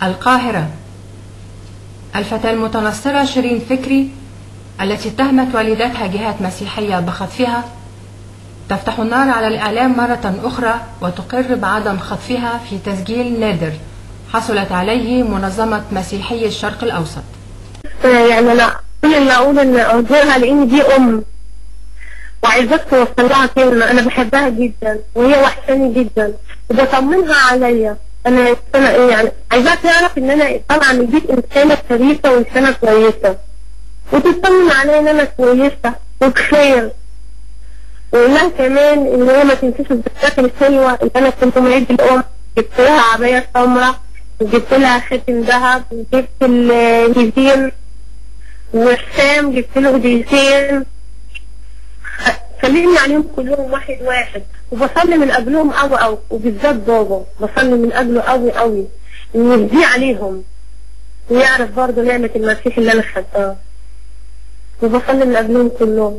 القاهرة الفتاة المتنصرة شيرين فكري التي اتهمت والدتها جهات مسيحية بخطفها تفتح النار على الإعلام مرة أخرى وتقر بعدم خطفها في تسجيل نادر حصلت عليه منظمة مسيحي الشرق الأوسط يعني انا كل اللي اقول ان اهدرها لان دي ام وعايزاك توصل لها كلمه انا بحبها جدا وهي وحشاني جدا وبطمنها عليا انا انا إيه يعني عايزاك تعرف ان انا طالعه من بيت انسانه شريفه وانسانه كويسه وتطمن عليا ان انا كويسه وبخير وقول لها كمان ان هي ما تنسيش الذكريات الحلوه اللي انا كنت من عيد الام جبت لها عبايه سمراء وجبت لها خاتم ذهب وجبت الهديم وحسام جبت له هديتين سلمني عليهم كلهم واحد واحد وبصلي من قبلهم قوي قوي وبالذات بابا بصلي من قبله قوي قوي ان يهديه عليهم ويعرف برضه نعمة المسيح اللي انا خدتها وبصلي من قبلهم كلهم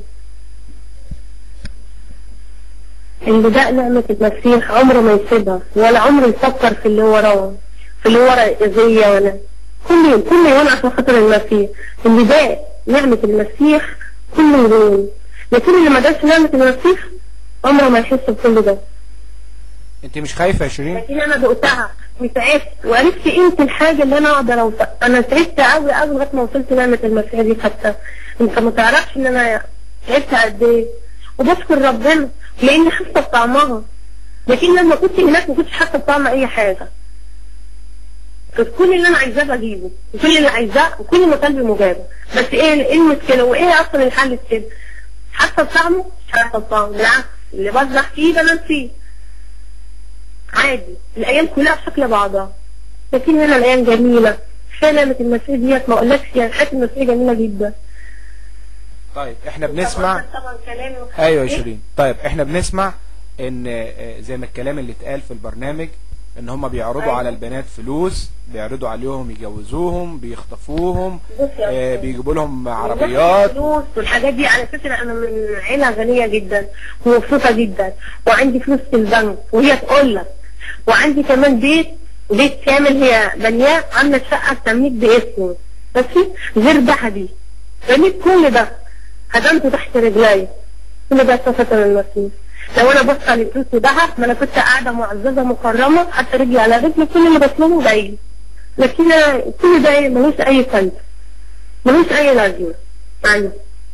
اللي ده نعمة المسيح عمره ما يسيبها ولا عمره يفكر في اللي وراه في اللي ورا اذية ولا كل يوم كل يوم عشان خاطر المسيح اللي ده نعمة المسيح كل يوم لكن اللي ما دارش نعمة المسيح عمره ما يحس بكل ده انت مش خايفة يا شيرين لكن انا دقتها وتعبت وعرفت قيمة الحاجة اللي انا اقدر اوصل انا تعبت قوي قوي لغاية ما وصلت نعمة المسيح دي حتى انت ما تعرفش ان انا تعبت قد ايه وبشكر ربنا لاني حاسة بطعمها لكن لما كنت هناك ما كنتش حاسة بطعم اي حاجة كنت كل اللي انا عايزاه بجيبه وكل اللي عايزاه وكل ما قلبي مجابه بس ايه ايه المشكلة وايه اصلا الحل في كده حاسة بطعمه مش حاسة بطعمه بالعكس اللي بزرع فيه بنام فيه عادي الايام كلها بشكل بعضها لكن هنا الايام جميلة سلامة المسيح ديت ما اقولكش يعني حياة المسيح جميلة جدا طيب احنا بنسمع طبعا كلامي ايوه يا شيرين طيب احنا بنسمع ان آه، زي ما الكلام اللي اتقال في البرنامج ان هم بيعرضوا أيوة. على البنات فلوس بيعرضوا عليهم يجوزوهم بيخطفوهم بص يا آه، أستاذ. بيجيبوا لهم عربيات فلوس والحاجات دي على فكرة انا من عيلة غنية جدا ومبسوطة جدا وعندي فلوس في البنك وهي تقول لك وعندي كمان بيت بيت كامل هي بنياه عاملة شقة تمليك باسمي ماشي غير ذهبي بنيت كل ده هدمته تحت رجلي كل ده صفة من المسيح لو انا بص على فلوس ذهب ما انا كنت قاعدة معززة مكرمة حتى رجلي على رجلي كل اللي بطلبه جاي لكن كل ده ملوش اي فايدة ملوش اي لازمة يعني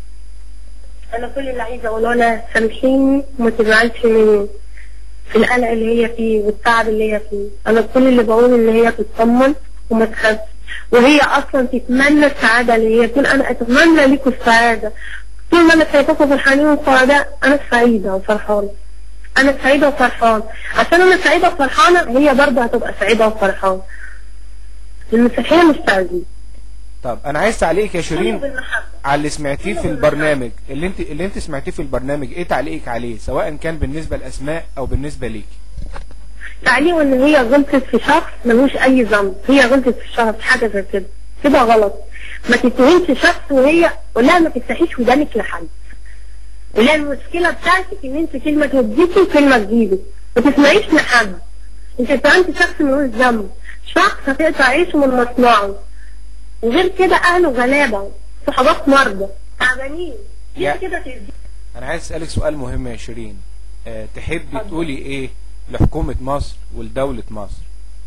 انا كل اللي عايزه اقوله انا سامحيني وما تزعلش مني في القلق اللي هي فيه والتعب اللي هي فيه انا كل اللي بقوله ان هي تطمن وما تخافش وهي اصلا تتمنى السعاده اللي هي تقول انا اتمنى لكم السعاده طول ما انا شايفاكم فرحانين وسعداء انا سعيده وفرحانه انا سعيده وفرحانه عشان انا سعيده وفرحانه هي برضه هتبقى سعيده وفرحانه المسيحيه مش تعذيب طب انا عايز تعليقك يا شيرين بالمحبه على اللي سمعتيه في البرنامج اللي انت اللي انت سمعتيه في البرنامج ايه تعليقك عليه سواء كان بالنسبة لاسماء او بالنسبة ليكي تعليق ان هي غلطت في شخص ملوش اي ذنب هي غلطت في شخص حاجه زي كده كده غلط ما تتهمش شخص وهي ولا ما تفتحيش ودانك لحد ولا المشكله بتاعتك ان انت كلمه توديكي وكلمه تجيبك ما تسمعيش لحد انت اتهمت شخص ملوش ذنب شخص هتقطع عيشه من مصنعه وغير كده اهله غلابه صحابات مرضى تعبانين يا- انت كده تأذيه. انا عايز اسالك سؤال مهم يا شيرين أه تحبي تقولي ايه لحكومة مصر ولدولة مصر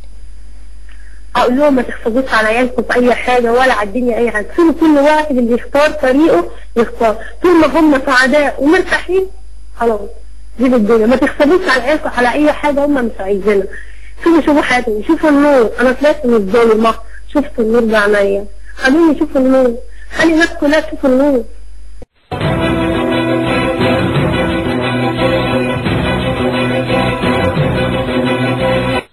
اقول لهم ما تحفظوش على عيالكم في اي حاجه ولا على الدنيا اي حاجه سيبوا كل واحد اللي يختار طريقه يختار طول ما هم سعداء ومرتاحين خلاص دي الدنيا ما تحفظوش على عيالكم على اي حاجه هم مش عايزينها شوفوا شوفوا حياتهم شوفوا النور انا طلعت من الظلمه شفت النور بعينيا خلوني اشوف النور خلي الناس كلها تشوف النور